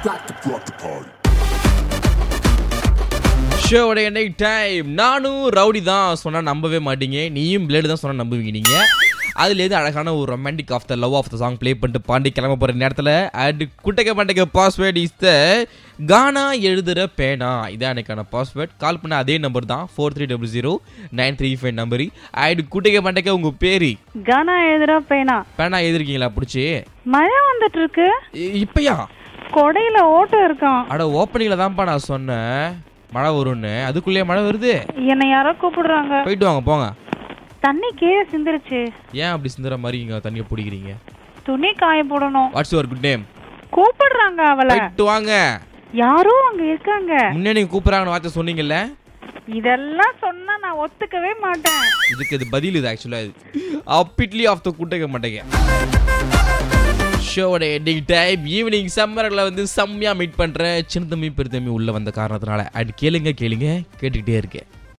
back to rock the party. ஷோட என்னைக்கு time நானும் rowdy தான் சொன்னா நம்பவே மாட்டீங்க நீயும் பிளேடு தான் சொன்னா நம்புவீங்க நீங்க அதுலேருந்து அழகான ஒரு romantic of the love of the song play பண்ணிட்டு பாண்டி கிளம்ப போகிற நேரத்தில் அண்ட் குட்டைக்க பண்டைக்க பாஸ்வேர்ட் இஸ் த கானா எழுதுகிற பேனா இதான் எனக்கான பாஸ்வேர்ட் கால் பண்ண அதே நம்பர் தான் four three double zero nine three five number and குட்டைக்க பண்டைக்க உங்கள் பேரு கானா எழுதுறா பேனா பேனா எழுதிருக்கீங்களா பிடிச்சி மழை வந்துட்டு இருக்கு இப்பயா கொடையில ஓட்டம் இருக்கான் அட ஓப்பனிங்கில் தான்ப்பா நான் சொன்னேன் மழை வரும்னு அதுக்குள்ளேயே மழை வருது என்னை யாரோ கூப்பிடுறாங்க போயிட்டு வாங்க போங்க தண்ணி கீழே சிந்துருச்சு ஏன் அப்படி சிந்துற மாதிரி இங்க தண்ணியை பிடிக்கிறீங்க துணி காய போடணும் வாட்ஸ் யுவர் குட் நேம் கூப்பிடுறாங்க அவளை போயிட்டு வாங்க யாரோ அங்க இருக்காங்க முன்னே நீங்க கூப்பிடுறாங்கன்னு வார்த்தை சொன்னீங்கல்ல இதெல்லாம் சொன்னா நான் ஒத்துக்கவே மாட்டேன் இதுக்கு இது பதில் இது ஆக்சுவலா இது அப்பிட்லி ஆஃப் த கூட்டக்க மாட்டேங்க ஷோட எண்டிங் டைம் ஈவினிங் சம்மரில் வந்து செம்மையாக மீட் பண்ணுறேன் சின்ன தம்பி பெருத்தம்பி உள்ளே வந்த காரணத்தினால அண்ட் கேளுங்க கேளுங்க கேட்டுக்கிட்டே இருக்கேன்